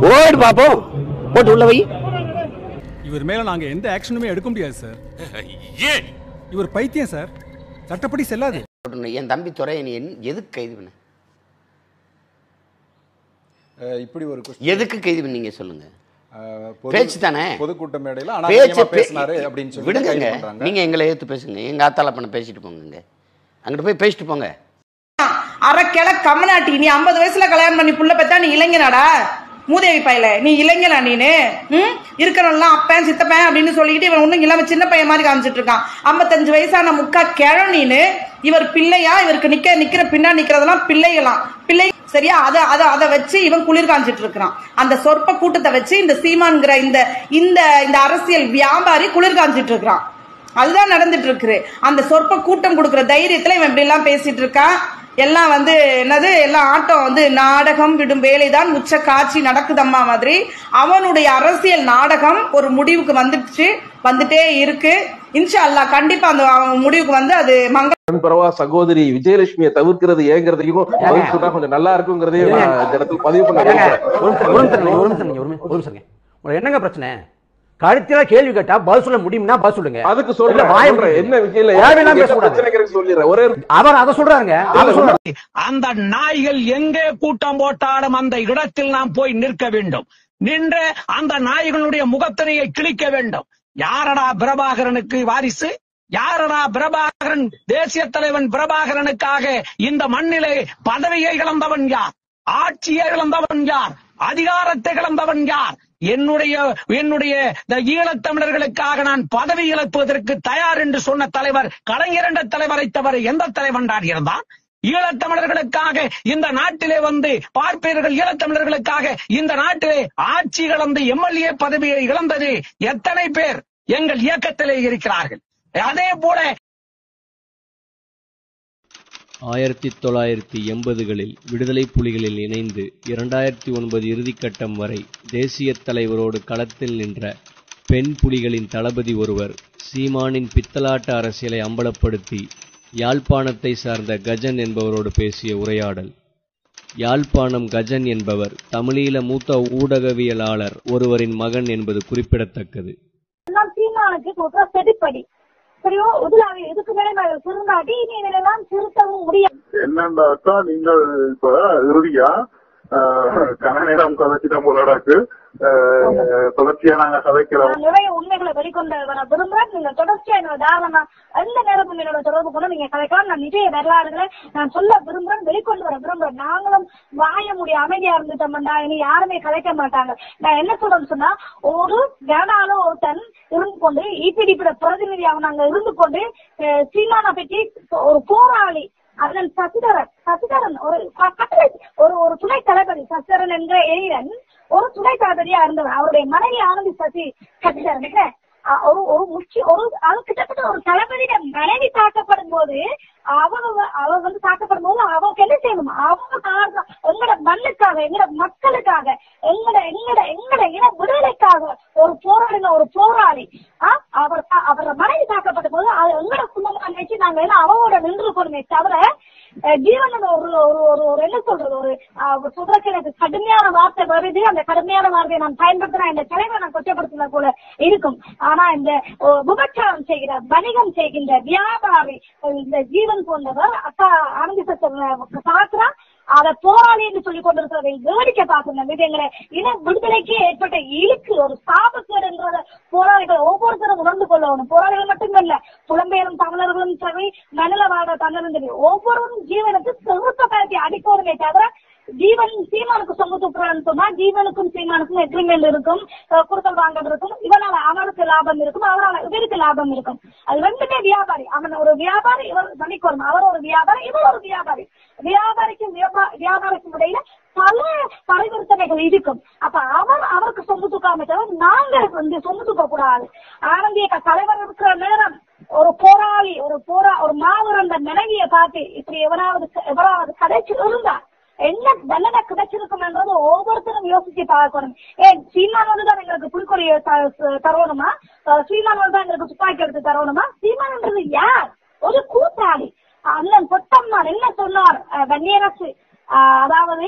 ஓடு பாப்போம் போட்டு உள்ள வை இவர் மேல நாங்க எந்த ஆக்ஷனுமே எடுக்க முடியாது சார் ஏன் இவர் பைத்தியம் சார் சட்டப்படி செல்லாது போட்டுன்னு, என் தம்பி துறை நீ என்- எதுக்கு கைது பண்ண அஹ் இப்படி ஒரு question, எதுக்கு கைது பண்ணீங்க சொல்லுங்க அஹ், பொது- பேச்சு தானே பொதுக்கூட்ட மேடையில பேச்சு அனாவசியமா பே- பேசினாரு அப்படின்னு சொல்லி விடுங்க கைது பண்றாங்க நீங்க எங்களை ஏத்து பேசுங்க எங்க ஆத்தால பண்ண பேசிட்டு போங்க அங்கிட்டு போய் பேசிட்டு போங்க அரைக்கிழ கம்மநாட்டி நீ ஐம்பது வயசுல கல்யாணம் பண்ணி புள்ள பெத்தா நீ இளைஞனாடா மூதேவி பையல நீ இளைஞனா நீனு ம் இருக்கிறவன்லாம் அப்பன் சித்தப்பன் அப்படின்னு சொல்லிக்கிட்டு இவன் ஒண்ணும் இல்லாம சின்ன பையன் மாதிரி காமிச்சிட்டு இருக்கான் ஐம்பத்தஞ்சு வயசான முக்கா கிழம் நீனு இவர் பிள்ளையா இவருக்கு நிக்க நிக்கிற பின்னா நிக்கிறதெல்லாம் பிள்ளைகளாம் பிள்ளை சரியா அத அத அதை வச்சு இவன் குளிர் காஞ்சிட்டு இருக்கிறான் அந்த சொற்ப கூட்டத்தை வச்சு இந்த சீமான்கிற இந்த இந்த இந்த அரசியல் வியாபாரி குளிர் காஞ்சிட்டு இருக்கிறான் அதுதான் நடந்துட்டு இருக்கு அந்த சொற்ப கூட்டம் கொடுக்கிற தைரியத்துல இவன் இப்படி எல்லாம் பேசிட்டு இருக்கான் எல்லாம் வந்து என்னது எல்லாம் ஆட்டம் வந்து நாடகம் விடும் வேலைதான் உச்ச காட்சி நடக்குதம்மா மாதிரி அவனுடைய அரசியல் நாடகம் ஒரு முடிவுக்கு வந்துடுச்சு வந்துட்டே இருக்கு இன்ஷா அல்லாஹ் கண்டிப்பா அந்த அவன் முடிவுக்கு வந்து அது மங்க பரவா சகோதரி விஜயலட்சுமியை தவிர்க்கிறது ஏங்கிறதையும் பதில் சொன்னா கொஞ்சம் நல்லா இருக்குங்கிறதையும் நான் இந்த இடத்துல பதிவு பண்ண விரும்புறேன். ஒரு நிமிஷம், ஒரு நிமிஷம், ஒரு நிமிஷம், ஒரு நிமிஷம், ஒரு நிமிஷம் இருங்க. உங்களுக்கு என்னங்க பிரச்சனை கருத்தில கேள்வி கேட்டா பதில் சொல்ல முடியும்னா பதில் சொல்லுங்க அதுக்கு இல்ல, சொல்றேன் வாயை சொல்றேன். மூடுங்க. என்ன விஷயம் இல்ல தேவையில்லாம என்ன பேசக்கூடாது. பிரச்சனைங்கிறது சொல்லிடுறேன் ஒரே ஒரு அவர் அதை சொல்றாருங்க அதை சொல்றாரு அந்த நாய்கள் எங்கே கூட்டம் போட்டாலும் அந்த இடத்தில் நாம் போய் நிற்க வேண்டும் நின்று அந்த நாய்களுடைய முகத்தினையை கிழிக்க வேண்டும் யாரடா பிரபாகரனுக்கு வாரிசு யாரடா பிரபாகரன் தேசிய தலைவன் பிரபாகரனுக்காக இந்த மண்ணிலே பதவியை இழந்தவன் யார் ஆட்சியை இழந்தவன் யார் அதிகாரத்தை இழந்தவன் யார் என்னுடைய என்னுடைய இந்த ஈழத்தமிழர்களுக்காக நான் பதவி இழப்பதற்கு தயார் என்று சொன்ன தலைவர் கலைஞர் என்ற தலைவரை தவிர எந்த தலைவன் தான் இருந்தான் ஈழத்தமிழர்களுக்காக இந்த நாட்டிலே வந்து பார்ப்பீர்கள் ஈழத்தமிழர்களுக்காக இந்த நாட்டிலே ஆட்சி இழந்து எம்எல்ஏ பதவியை இழந்தது எத்தனை பேர் எங்கள் இயக்கத்திலே இருக்கிறார்கள் அதே போல ஆயிரத்தி தொள்ளாயிரத்தி எண்பதுகளில் விடுதலை புலிகளில் இணைந்து இரண்டாயிரத்தி ஒன்பது இறுதிக்கட்டம் வரை தேசியத் தலைவரோடு களத்தில் நின்ற பெண் புலிகளின் தளபதி ஒருவர் சீமானின் பித்தலாட்ட அரசியலை அம்பலப்படுத்தி யாழ்ப்பாணத்தை சார்ந்த கஜன் என்பவரோடு பேசிய உரையாடல் யாழ்ப்பாணம் கஜன் என்பவர் தமிழீழ மூத்த ஊடகவியலாளர் ஒருவரின் மகன் என்பது குறிப்பிடத்தக்கது எல்லாம் சீமானுக்கு கொடுக்குற செடிப்படி சரியோ உதுலாவி இதுக்கு மேல திருந்தாட்டி இனி இதெல்லாம் திருத்தவும் முடியாது என்னண்டாக்கா நீங்கள் இப்ப இறுதியா ஆஹ், கன நேரம் கதைச்சிட்டோம் போலடாக்கு ஆஹ், தொடர்ச்சியா நாங்க கதைக்கிறோம் நான் நிறைய உண்மைகளை வெளிக்கொண்டு வர விரும்புறேன் நீங்க தொடர்ச்சியா என்னோட தாராளமா எந்த நேரமும் என்னோட தொடர்பு கொண்டு நீங்க கதைக்கலாம் நான் நிஜ வரலாறுகளை நான் சொல்ல விரும்புறேன் வெளிக்கொண்டு வர விரும்புறேன் நாங்களும் வாய முடிய அமைதியா இருந்துட்டோம்டா இனி யாருமே கதைக்க மாட்டாங்க நான் என்ன சொல்றேன்னு சொன்னா ஒரு வேணாலும் ஒருத்தன் இருந்து கொண்டு இபிடிபிட பிரதிநிதியாக நாங்க இருந்து கொண்டு அஹ், சீமானை பற்றி ஒரு போராளி அதன் சசிதரன் சசிதரன் ஒரு க- கட்டளை ஒரு ஒரு துணை தளபதி சசிதரன் என்கிற எழிலன் ஒரு துணை தளபதியா இருந்தவர் அவருடைய மனைவி ஆனந்தி சசி சசிதரன் என்ன? அ- ஒரு ஒரு முக்கிய ஒரு அது கிட்டத்தட்ட ஒரு தளபதியிட மனைவி தாக்கப்படும் போது அவ அவ வந்து தாக்கப்படும் போது அவங்களுக்கு என்ன செய்யணும் அவங்க காரணம் எங்கட மண்ணுக்காக எங்கட மக்களுக்காக எங்கட எங்கட எங்கட இன விடுதலைக்காக ஒரு போராடின ஒரு போராளி ஆ, அவர் தா- அவரோட மனைவி தாக்கப்பட்ட போது அது எங்கட குடும்பமா நினைச்சு நாங்க என்ன அவரோட நின்று இருக்கணுமே தவிர அஹ், ஜீவனோட ஒரு ஒரு ஒரு ஒரு என்ன சொல்றது ஒரு அஹ், ஒரு சொல்றதுக்கு எனக்கு கடுமையான வார்த்தை வருது அந்த கடுமையான வார்த்தையை நான் பயன்படுத்தினா இந்த தலைவரை நான் கொச்சப்படுத்தின போல இருக்கும் ஆனா இந்த அஹ், விபச்சாரம் செய்கிற வணிகம் செய்கின்ற வியாபாரி அஹ், இந்த ஜீவன் போன்றவர் அக்கா ஆனந்தி சத்தர் பாக்குறா அத போராளி என்று சொல்லிக் கொண்டிருக்கிறதை வேடிக்கை பார்க்கணும் இது எங்களை இன விடுதலைக்கு ஏற்பட்ட இழுக்கு ஒரு சாபக்கேடு என்றத போராளிகள் ஒவ்வொருத்தரும் உணர்ந்து கொள்ளணும் போராளிகள் மட்டுமல்ல புலம்பெயரும் தமிழர்களும் சரி மனித வாழ தமிழரும் சரி ஒவ்வொருவரும் ஜீவனுக்கு செருத்த பழத்தி அடிக்கணுமே தவிர ஜீவன் சீமானுக்கு சொந்த தூக்குறான்னு சொன்னா ஜீவனுக்கும் சீமானுக்கும் எக்ரிமெண்ட் இருக்கும் அஹ் கொடுக்கல் வாங்கல் இருக்கும் இவனால அவனுக்கு லாபம் இருக்கும் அவனால இவருக்கு லாபம் இருக்கும் அது ரெண்டுமே வியாபாரி அவன் ஒரு வியாபாரி இவர் மணிக்கோரும் அவர் ஒரு வியாபாரி இவர் ஒரு வியாபாரி வியாபாரிக்கும் வியாபா- வியாபாரிக்கும் இடையில பல பரிவர்த்தனைகள் இருக்கும் அப்ப அவர் அவருக்கு சொந்த தூக்காம தவிர நாங்க வந்து சொந்த தூக்க கூடாது ஆனந்திய தலைவர் இருக்கிற நேரம் ஒரு போராளி ஒரு போரா ஒரு மாவீரன் மனைவியை பார்த்து இப்படி எவராவது எவராவது கதைச்சு இருந்தார் என்ன தண்டனை கிடைச்சிருக்கும் என்றது ஒவ்வொருத்தரும் யோசிச்சு பார்க்கணும் ஏன் சீமான் வந்து தான் எங்களுக்கு புலிக்கொடி த- தரணுமா அஹ் சீமான் வந்து தான் எங்களுக்கு துப்பாக்கி எடுத்து தரணுமா சீமான்ன்றது யார் ஒரு கூட்டாளி அண்ணன் பொட்டம்மான் என்ன சொன்னார் அஹ் வன்னியரசு அஹ் அதாவது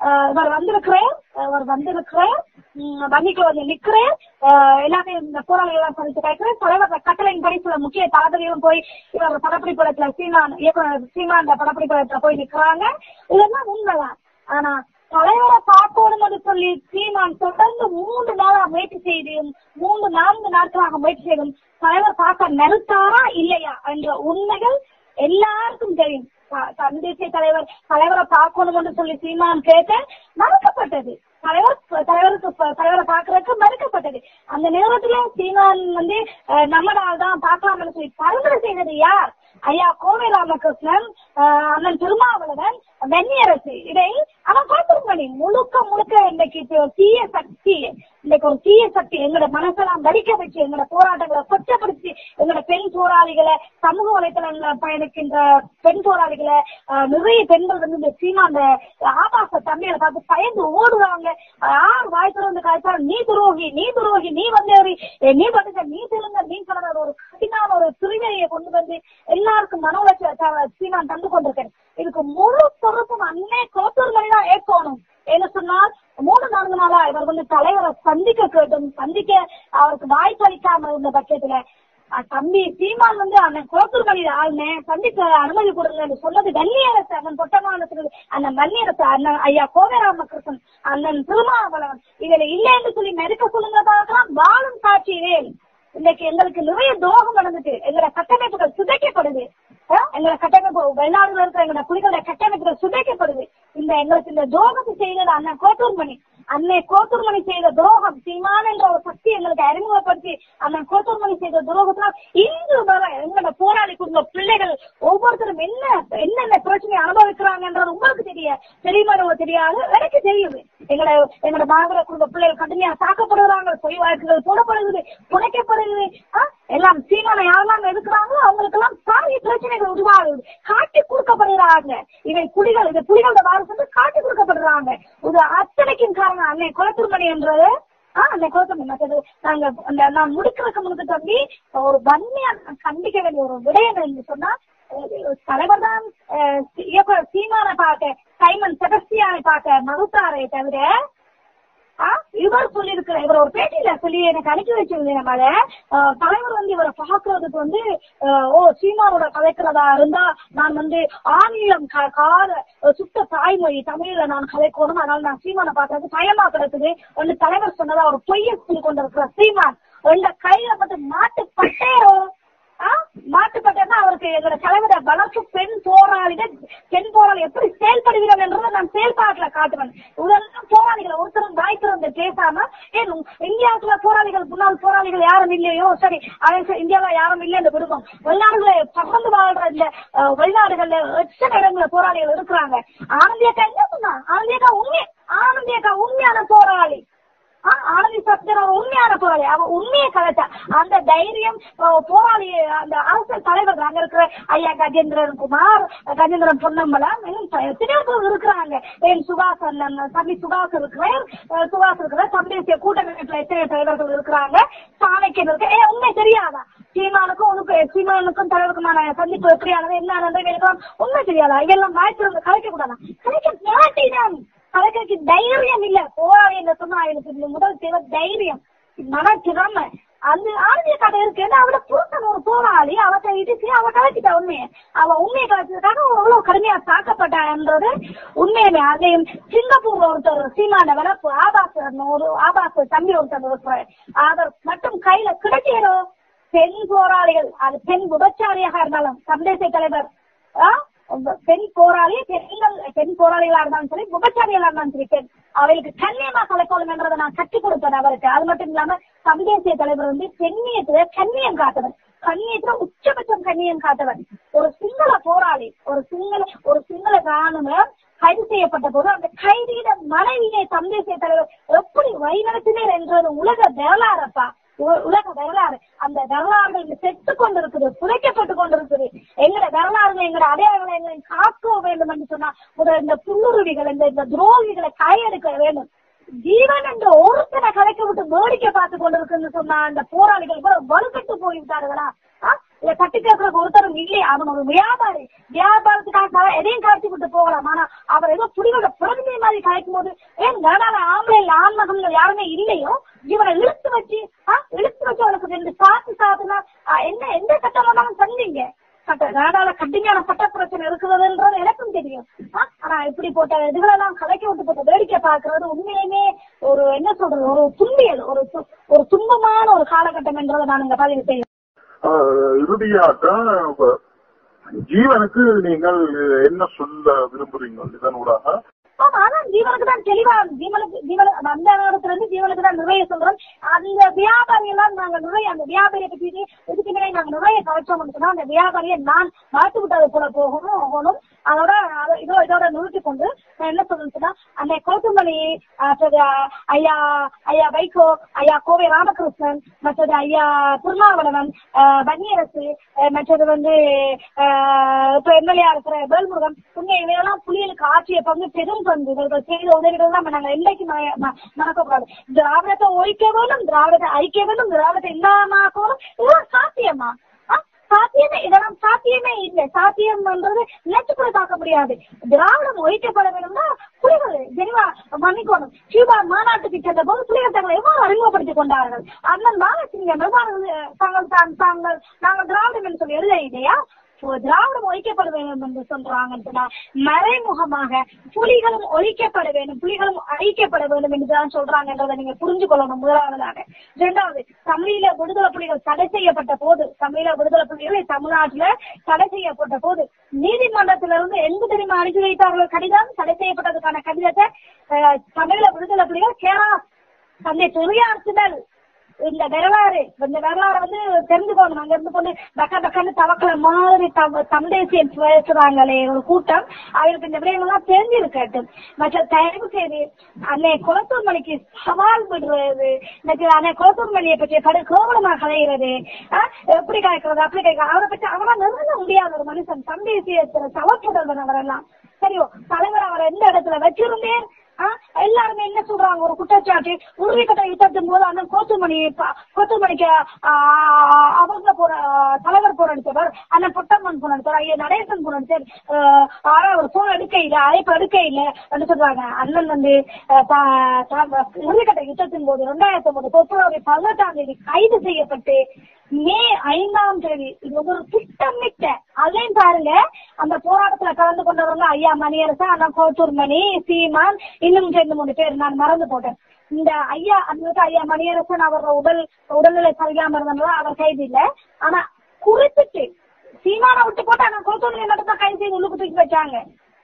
அஹ், இவர் வந்திருக்கிறேன் இவர் வந்திருக்கிறேன் உம், வங்கிக்குள்ள வந்து நிக்கிறேன் அஹ், எல்லாமே இந்த போராளிகள் எல்லாம் சந்திச்சு கேட்கிறேன் தலைவர் கட்டளையின் படி சில முக்கிய தளபதிகளும் போய் இவர் படப்பிடிப்படத்துல சீமான் இயக்குனர் சீமான் இந்த படப்பிடிப்படத்துல போய் நிக்கிறாங்க இதெல்லாம் உண்மைதான் ஆனா தலைவரை பார்க்கணும் சொல்லி சீமான் தொடர்ந்து மூன்று நாளா முயற்சி செய்தும் மூன்று நான்கு நாட்களாக முயற்சி செய்தும் தலைவர் பார்க்க மறுத்தாரா இல்லையா என்ற உண்மைகள் எல்லாருக்கும் தெரியும் த- த- தேசிய தலைவர் தலைவரை பார்க்கணும் என்று சொல்லி சீமான் கேட்க மறுக்கப்பட்டது தலைவர் தலைவருக்கு ப- தலைவரை பார்க்கறதுக்கு மறுக்கப்பட்டது அந்த நேரத்துல சீமான் வந்து அஹ், நம்ம நாள் தான் பார்க்கலாம்னு சொல்லி பரிந்துரை செய்தது யார் ஐயா கோவை ராமகிருஷ்ணன் அஹ், அண்ணன் திருமாவளவன் வெண்ணியரசு இதை அவன் பார்த்திருப்பானே முழுக்க முழுக்க இன்னைக்கு இப்ப ஒரு தீய சக்தி இன்னைக்கு ஒரு தீய சக்தி எங்களோட மனசெல்லாம் வலிக்க வச்சு எங்களோட போராட்டங்களை கொச்சப்படுத்தி எங்களோட பெண் போராளிகளை சமூக வலைத்தளங்கள பயணிக்கின்ற பெண் போராளிகளை அஹ், நிறைய பெண்கள் வந்து இந்த சீமா அந்த ஆபாச தம்பிகளை பார்த்து பயந்து ஓடுறாங்க யார் வாய் திறந்து காய்ச்சாலும் நீ துரோகி நீ துரோகி நீ வந்தேறி நீ பண்ணுங்க நீ திருங்க நீ சொன்ன ஒரு கடினான ஒரு பிரிவினையை கொண்டு வந்து எல்லாருக்கும் மன உளைச்சல் சீமான் தந்து கொண்டிருக்கேன் இதுக்கு முழு பொறுப்பும் அன்னை கோத்தூர் மணி தான் ஏற்கணும் என்ன சொன்னால் மூணு நான்கு நாளா இவர் வந்து தலைவரை சந்திக்க கேட்டும் சந்திக்க அவருக்கு வாய்ப்பு அளிக்காம இருந்த பட்சத்துல அஹ் தம்பி சீமான் வந்து அண்ணன் கோத்தூர் மணி ஆளுநே சந்திக்க அனுமதி கொடுங்க சொன்னது வன்னியரசு அண்ணன் பொட்டமானத்துக்கு அண்ணன் வன்னியரசு அண்ணன் ஐயா கோவராமகிருஷ்ணன் அண்ணன் திருமாவளவன் இதுல இல்லை என்று சொல்லி மெருக்க சொல்லுங்கதான் வாழும் சாட்சியே இன்னைக்கு எங்களுக்கு நிறைய துரோகம் நடந்துட்டு எங்களோட கட்டமைப்புகள் சிதைக்கப்படுது அஹ் எங்களோட கட்டமைப்பு வெளிநாடுல இருக்கிற எங்களோட புலிகளோட கட்டமைப்புகள் சிதைக்கப்படுது இந்த எங்களுக்கு இந்த துரோகத்தை செய்தது அண்ணன் கோத்தூர்மணி அன்னை கோத்தூர்மணி செய்த துரோகம் சீமான் என்ற ஒரு சக்தி எங்களுக்கு அறிமுகப்படுத்தி அண்ணன் கோத்தூர்மணி செய்த துரோகத்தினால் இன்று வர எங்களோட போராளி குடும்ப பிள்ளைகள் ஒவ்வொருத்தரும் என்ன என்னென்ன பிரச்சனை அனுபவிக்கிறாங்கன்றது உங்களுக்கு தெரிய தெரியுமா தெரியாது எனக்கு தெரியுது எங்களோட எங்களோட மாகர குடும்ப பிள்ளைகள் கடுமையா தாக்கப்படுகிறாங்க பொய் வழக்குகள் போடப்படுகிறது புனைக்கப்படுகிறது ஆ? எல்லாம் சீமான யாரெல்லாம் இருக்கிறாங்களோ அவங்களுக்கு எல்லாம் பாரிய பிரச்சனைகள் உருவாகுது காட்டி கொடுக்கப்படுகிறாங்க இவை புலிகள் இது புலிகளோட வாரசு காட்டி கொடுக்கப்படுறாங்க இது அத்தனைக்கும் காரணம் அன்னை குளத்துமணி என்றது ஆஹ் அந்த குளத்துமணி மற்றது நாங்க அந்த நான் முடிக்கிறதுக்கு முன்னுக்கு தம்பி ஒரு வன்மையா நான் கண்டிக்க வேண்டிய ஒரு விடயம் என்று சொன்னா தலைவர் தான் இயக்குனர் சீமான பார்க்க சைமன் செபஸ்டியானை பார்க்க மறுத்தாரே தவிர ஆ, இவர் சொல்லியிருக்கிற இவர் ஒரு பேட்டியில சொல்லி எனக்கு அனுப்பி வச்சிருந்தேன் நம்மள அஹ், தலைவர் வந்து இவரை பாக்குறதுக்கு வந்து அஹ், ஓ சீமானோட கலைக்கிறதா இருந்தா நான் வந்து ஆங்கிலம் கா- கால அஹ், சுத்த தாய்மொழி தமிழ்ல நான் கலைக்கணும் அதனால நான் சீமானை பார்க்கறது பயமா கிடக்குது ஒன்னு தலைவர் சொன்னதா ஒரு பொய்ய சொல்லி கொண்டிருக்கிற சீமான் ரெண்ட கையில மட்டும் மாட்டு பட்டேரோ மாட்டுப்பட்டா அவருக்கு எங்களோட தலைவர வளர்ப்பு பெண் போராளிகள் பெண் போராளி எப்படி செயல்படுகிறோம் என்றதை நான் செயல்பாட்டுல காட்டுவேன் உடனே போராளிகளை ஒருத்தரும் வாய் திறந்து பேசாம ஏன் உங்க- இந்தியாவுக்குள்ள போராளிகள் முன்னாள் போராளிகள் யாரும் இல்லையோ சரி அவன் சரி, இந்தியாவுல யாரும் இல்லை இந்த விருப்பம் வெளிநாடுகளை பறந்து வாழ்ற இந்த அஹ், வெளிநாடுகள்ல எத்தனை இடங்கள்ல போராளிகள் இருக்கிறாங்க ஆனந்தியக்கா என்ன சொன்னா ஆனந்தியக்கா உண்மை ஆனந்தியக்கா உண்மையான போராளி ஆ, ஆனந்தி சத்யன் அவன் உண்மையான போராளி அவன் உண்மையை கலைச்சா அந்த தைரியம் அஹ், போராளி அந்த அரசியல் தலைவர்கள் அங்க இருக்கிற ஐயா கஜேந்திரன் குமார் கஜேந்திரன் பொன்னம்பலம் இன்னும் ப- எத்தனையோ பேர் இருக்கிறாங்க என் சுபாஷ் அண்ணன் தம்பி சுபாஷ் இருக்கிறார் அஹ், சுபாஷ் இருக்கிறார் தம்பி கூட்டமைப்புல எத்தனை தலைவர்கள் இருக்கிறாங்க சாணக்கியன் இருக்கு ஏ உண்மை தெரியாதா சீமானுக்கும் உனக்கு சீமானுக்கும் தலைவருக்குமான சந்திப்பு எப்படியானது என்ன இருக்கலாம் உண்மை தெரியாதா இதெல்லாம் வாய்ப்பு கலைக்க கூடாதா கலைக்க மாட்டேன் கலைக்கு தைரியம் இல்ல போராளி என்று சொன்னா எனக்கு இந்த முதல் தேவை தைரியம் மன திறமை அந்த ஆரம்பிய கதை இருக்கு அவட புருஷன் ஒரு போராளி அவத்தை இடிச்சு அவ கலைச்சிட்டா உண்மையை அவ உண்மையை கலைச்சதுக்காக எவ்வளவு கடுமையா தாக்கப்பட்டான்றது உண்மையுமே அதையும் சிங்கப்பூர்ல ஒருத்தர் சீமான வளர்ப்பு ஆபாச ஒரு ஆபாச தம்பி ஒருத்தர் இருக்கிறார் அவர் மட்டும் கையில கிடைக்கிறோம் பெண் போராளிகள் அது பெண் விபச்சாரியாக இருந்தாலும் சந்தேச தலைவர் ஆ? பெண் போராளி பெண்கள் பெண் போராளிகளா இருந்தாலும் சரி விபச்சாரிகளா இருந்தாலும் சரி பெண் அவளுக்கு கண்ணியமா கலைக்கொள்ளும் என்றதை நான் கற்றுக் கொடுப்பேன் அவருக்கு அது மட்டும் இல்லாம சமதேசிய தலைவர் வந்து பெண்ணியத்துல கண்ணியம் காட்டவர் கண்ணியத்துல உச்சபட்சம் கண்ணியம் காட்டவர் ஒரு சிங்கள போராளி ஒரு சிங்கள ஒரு சிங்கள ராணுவ கைது செய்யப்பட்ட போது அந்த கைதியிட மனைவியை சந்தேசிய தலைவர் எப்படி வழிநடத்தினர் என்றது உலக வரலாறப்பா உ- உலக வரலாறு அந்த வரலாறுகள் இங்க செத்து கொண்டிருக்குது புதைக்கப்பட்டு கொண்டிருக்குது எங்கட வரலாறுகள் எங்கட அடையாளங்களை எங்களை காக்க வேண்டும் என்று சொன்னா முதல் இந்த புல்லுருவிகள் இந்த இந்த துரோகிகளை கையெடுக்க வேண்டும் ஜீவன் என்ற ஒருத்தனை கலைக்க விட்டு வேடிக்கை பார்த்து கொண்டிருக்குன்னு சொன்னா அந்த போராளிகள் கூட வலுக்கட்டு போய்விட்டார்களா ஆ? இதை தட்டி கேட்கறதுக்கு ஒருத்தரும் இல்லையே அவன் ஒரு வியாபாரி வியாபாரத்துக்காக எதையும் கழிச்சு விட்டு போகலாம் ஆனா அவர் ஏதோ புலிகளோட பிரதிநிதி மாதிரி கலைக்கும் போது ஏன் கனடால ஆம்பளை இல்ல ஆண்மகன்கள் யாருமே இல்லையோ இவனை இழுத்து வச்சு ஆ, இழுத்து வச்சு அவனுக்கு ரெண்டு சாத்து சாத்துனா ஆ, என்ன எந்த சட்டம் வேணாலும் சொன்னீங்க சட்ட கனடால கடுமையான சட்ட பிரச்சனை இருக்குதுன்றது எனக்கும் தெரியும் ஆ, ஆனா இப்படி போட்ட இதுகளெல்லாம் கலைக்க விட்டு போட்ட வேடிக்கை பார்க்கறது உண்மையுமே ஒரு என்ன சொல்றது ஒரு துன்பியல் ஒரு து- ஒரு துன்பமான ஒரு காலகட்டம் என்றதை நான் இங்க பதிவு செய்ய ஆஹ் இறுதியாக இப்ப ஜீவனுக்கு நீங்கள் என்ன சொல்ல விரும்புறீங்க இதனூடாக ஆமா அதான் ஜீவனுக்கு தான் தெளிவா ஜீவனுக்கு ஜீவனுக்கு அந்த நேரத்துல இருந்து ஜீவனுக்கு தான் நிறைய சொல்றோம் அந்த வியாபாரி எல்லாம் நாங்க நிறைய அந்த வியாபாரியை பத்தி இதுக்கு முன்னாடி நாங்க நிறைய கவச்சோம் சொன்னா அந்த வியாபாரியை நான் மாட்டு விட்டது போல போகணும் போகணும் அதோட அது- இதோ இதோட நிறுத்தி கொண்டு நான் என்ன சொல்றேன்னு சொன்னா அந்த கோத்துமணி மற்றது ஐயா ஐயா வைகோ ஐயா கோவை ராமகிருஷ்ணன் மற்றது ஐயா திருமாவளவன் ஆஹ் வன்னியரசு ஆஹ் மற்றது வந்து ஆஹ் இப்ப எம்எல்ஏ இருக்கிற வேல்முருகன் உண்மை இவையெல்லாம் புலிகளுக்கு ஆற்றிய பங்கு பெரும் பங்கு இவர்கள் செய்த உதவிகள் தான் நாங்க என்னைக்கு மற- ம- மறக்கக்கூடாது திராவிடத்தை ஒழிக்க வேண்டும் திராவிடத்தை ஐக்கிய வேண்டும் திராவிடத்தை இல்லாமக்கணும் இதெல்லாம் சாத்தியமா ஆ? சாத்தியமே இதெல்லாம் சாத்தியமே இல்லை சாத்தியம்ன்றது நினைச்சு கூட பார்க்க முடியாது திராவிடம் ஒழிக்கப்பட வேணும்னா புலிகள் தெளிவா மன்னிக்கணும் கியூபா மாநாட்டுக்கு சென்ற போது புலிகள் தங்களை எவ்வாறு அறிமுகப்படுத்திக் கொண்டார்கள் அண்ணன் பாலசிங்கம் எவ்வாறு தாங்கள் தான் தாங்கள் நாங்கள் திராவிடம் என்று சொல்லி எழுத இல்லையா இப்போ திராவிடம் ஒழிக்கப்பட வேண்டும் என்று சொல்றாங்கன்னு சொன்னா மறைமுகமாக புலிகளும் ஒழிக்கப்பட வேண்டும் புலிகளும் அழிக்கப்பட வேண்டும் என்றுதான் சொல்றாங்கன்றதை நீங்க புரிஞ்சு கொள்ளணும் முதலாவதாக இரண்டாவது தமிழீழ விடுதலை புலிகள் தடை செய்யப்பட்ட போது தமிழீழ விடுதலை புலிகள் தமிழ்நாட்டுல தடை செய்யப்பட்ட போது நீதிமன்றத்திலிருந்து எங்கு தெரியுமா அனுப்பி வைத்தார்கள் கடிதம் தடை செய்யப்பட்டதுக்கான கடிதத்தை அஹ், தமிழீழ விடுதலை புலிகள் கேரளா தந்தை பெரியார்த்தினல் இந்த வரலாறு இந்த வரலாறு வந்து தெரிஞ்சுக்கணும் அங்க இருந்து கொண்டு பக்க பக்கன்னு தவக்கல மாதிரி தம்- தமிழ் தேசியம் பேசுறாங்களே ஒரு கூட்டம் அவருக்கு இந்த விடயங்கள்லாம் தெரிஞ்சிருக்கட்டும் மற்ற தயவு செய்து அன்னை குளத்தூர் மணிக்கு சவால் விடுறது இன்னைக்கு அன்னை குளத்தூர் மணியை பற்றி படு கோவலமா கலைகிறது ஆ, எப்படி கலைக்கிறது அப்படி கலைக்கிறது அவரை பற்றி அவரை நிறுத்த முடியாத ஒரு மனுஷன் தமிழ் தேசியத்துல சவப்புதல்வன் அவரெல்லாம் சரியோ தலைவர் அவரை எந்த இடத்துல வச்சிருந்தேன் ஆ, எல்லாருமே என்ன சொல்றாங்க ஒரு குற்றச்சாட்டு உறுதிக்கட்ட யுத்தத்தின் போது அண்ணன் கோத்துமணி ப- கோத்துமணிக்கு ஆ, அவங்க போற தலைவர் போன் அடித்தவர் அண்ணன் புட்டம்மன் போன் அடித்தார் ஐயா நடேசன் போன் அடித்தார் ஆனா அவர் போன் எடுக்க இல்ல அழைப்பு எடுக்க இல்ல அப்படின்னு சொல்றாங்க அண்ணன் வந்து ஆ, ப- த- உறுதிக்கட்ட யுத்தத்தின் போது இரண்டாயிரத்தி ஒன்பது பிப்ரவரி பதினெட்டாம் தேதி கைது செய்யப்பட்டு மே ஐந்தாம் தேதி இது வந்து ஒரு திட்டமிட்ட அதையும் பாருங்க அந்த போராட்டத்துல கலந்து கொண்டவங்க ஐயா மணியரசு அண்ணா கோத்தூர் மணி சீமான் இன்னும் ரெண்டு மூணு பேர் நான் மறந்து போட்டேன் இந்த ஐயா அந்த ஐயா மணியரசன் அவர் உடல் உடல்நிலை சரியாம இருந்தனால அவர் கைது இல்ல ஆனா குறிப்பிட்டு சீமானை விட்டு போட்டு ஆனா கோத்தூர் மணி மட்டும் தான் கைது செய்து உள்ளுக்கு தூக்கி வச்சாங்க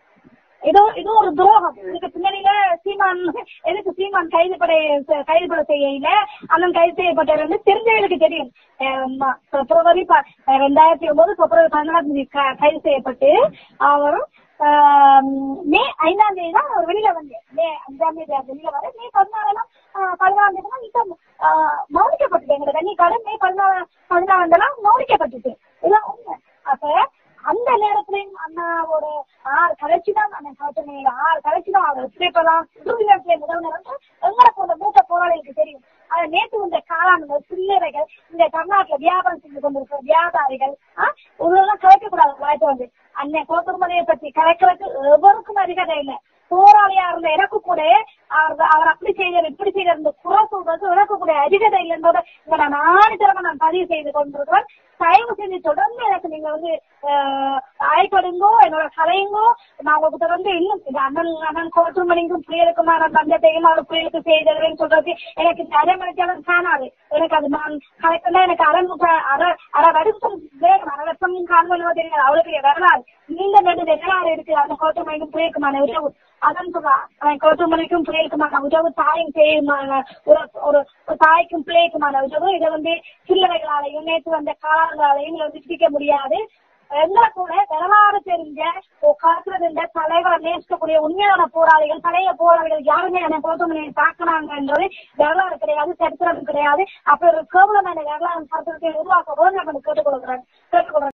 இது இது ஒரு துரோகம் இதுக்கு பின்னணியில சீமான் எதுக்கு சீமான் கைது படை கைது பட செய்யல அண்ணன் கைது செய்யப்பட்டார் தெரிஞ்சவங்களுக்கு தெரியும் அஹ் ம- பிப்ரவரி ப- ரெண்டாயிரத்தி ஒன்பது பிப்ரவரி பதினாலாம் தேதி க- கைது செய்யப்பட்டு அவர் ஆஹ் மே ஐந்தாம் தேதி தான் அவர் வெளியில வந்து மே அஞ்சாம் தேதி அவர் வெளியில வர மே பதினாலாம் பதினாலாம் தேதி தான் நித்தம் மௌனிக்கப்பட்டது எங்களோட கன்னிக்காடு மே பதினாலு பதினாலாம் தேதி மௌனிக்கப்பட்டது இதெல்லாம் உண்மை அப்ப அந்த நேரத்திலையும் அண்ணாவோட ஆறு கலைச்சி தான் அண்ணன் காட்டுமையில ஆறு கலைச்சி தான் அவர் சிறைப்பலாம் இறுதி நேரத்திலே முதல்வர் வந்து எங்களை போன்ற மூத்த போராளிகளுக்கு தெரியும் அது நேற்று வந்த காளான்கள் சில்லறைகள் இந்த தமிழ்நாட்டுல வியாபாரம் செஞ்சு கொண்டிருக்கிற வியாபாரிகள் ஆஹ் இதெல்லாம் கலைக்க கூடாது வாய்ப்பு வந்து அண்ணன் கோத்துருமலையை பற்றி கலைக்கிறதுக்கு எவருக்கும் அதிகாரம் இல்லை போராளியா இருந்த எனக்கு கூட அவர் அவர் அப்படி செய்தார் இப்படி செய்தார் இந்த குறை சொல்றது எனக்கு கூட அதிகதை இல்லைன்றத இங்க நான் ஆணித்தரமா நான் பதிவு செய்து கொண்டிருக்கிறேன் தயவு செஞ்சு தொடர்ந்து எனக்கு நீங்க வந்து ஆஹ், அழைப்படுங்கோ என்னோட கலையுங்கோ நான் உங்களுக்கு தொடர்ந்து இன்னும் இந்த அண்ணன் அண்ணன் கோற்றுமணிக்கும் புயலுக்குமான பஞ்சத்தையும் அவர் புயலுக்கு செய்ததுன்னு சொல்றது எனக்கு இந்த அரை மணிக்காலம் காணாது எனக்கு அது நான் கலைக்கல எனக்கு அரை முக்கா அரை அரை வருஷம் வேணும் அரை வருஷம் காண்பனோ தெரியாது அவ்வளவு பெரிய வரலாறு நீண்ட நெடு வரலாறு இருக்கு அந்த கோற்றுமணிக்கும் புயலுக்குமான உறவு அதான் சொல்றான் கோற்றுமணிக்கும் புயலுக்குமான உறவு தாயும் செய்யுமான ஒரு ஒரு ஒரு தாய்க்கும் பிள்ளைக்குமான உறவு இதை வந்து சில்லறைகளாலையும் நேற்று வந்த காலங்களாலையும் இதை வந்து பிடிக்க முடியாது எங்களை கூட வரலாறு தெரிஞ்ச ஒரு காலத்துல இருந்த தலைவர் நேசிக்கக்கூடிய உண்மையான போராளிகள் பழைய போராளிகள் யாருமே என்ன கோத்தமணியை தாக்குனாங்கன்றது வரலாறு கிடையாது சரித்திரம் கிடையாது அப்படி ஒரு கேவலமான வரலாறு சரித்திரத்தை உருவாக்க வேண்டும் கேட்டுக்கொள்கிறேன் கேட்டுக்கொள்கிறேன்